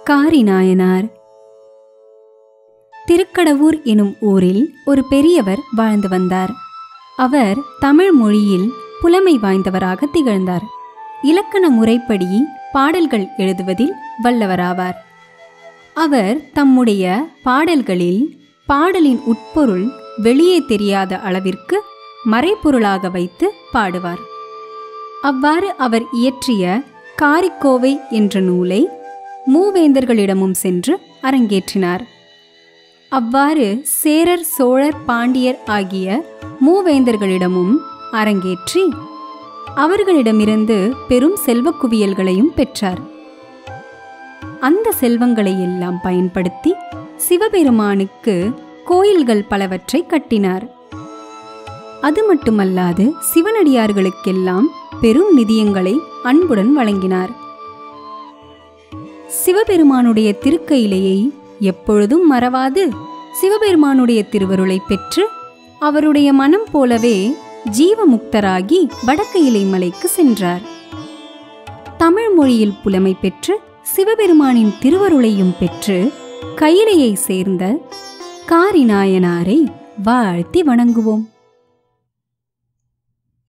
காரிநாயனார் திருக்கடவூர் எனும் ஊரில் ஒரு பெரியவர் வாழ்ந்து வந்தார் அவர் தமிழ் மொழியில் புலமை வாய்ந்தவராக திகழ்ந்தார் இலக்கண முறைப்படி பாடல்கள் எழுதுவதில் வல்லவராவார் அவர் தம்முடைய பாடல்களில் பாடலின் உட்பொருள் வெளியே தெரியாத அளவிற்கு மறைப்பொருளாக வைத்து பாடுவார் அவ்வாறு அவர் இயற்றிய காரிக்கோவை என்ற நூலை மூவேந்தர்களிடமும் சென்று அரங்கேற்றினார் அவ்வாறு சேரர் சோழர் பாண்டியர் ஆகிய மூவேந்தர்களிடமும் அரங்கேற்றி அவர்களிடமிருந்து பெரும் செல்வக் குவியல்களையும் பெற்றார் அந்த செல்வங்களை எல்லாம் பயன்படுத்தி சிவபெருமானுக்கு கோயில்கள் பலவற்றை கட்டினார் அது மட்டுமல்லாது சிவனடியார்களுக்கெல்லாம் பெரும் நிதியங்களை அன்புடன் வழங்கினார் சிவபெருமானுடைய திருக்கையிலையை எப்பொழுதும் மறவாது சிவபெருமானுடைய திருவருளை பெற்று அவருடைய மனம் போலவே ஜீவமுக்தராகி வடக்கையிலை மலைக்கு சென்றார் தமிழ் மொழியில் புலமை பெற்று சிவபெருமானின் திருவருளையும் பெற்று கையிலையை சேர்ந்த காரிநாயனாரை வாழ்த்தி வணங்குவோம்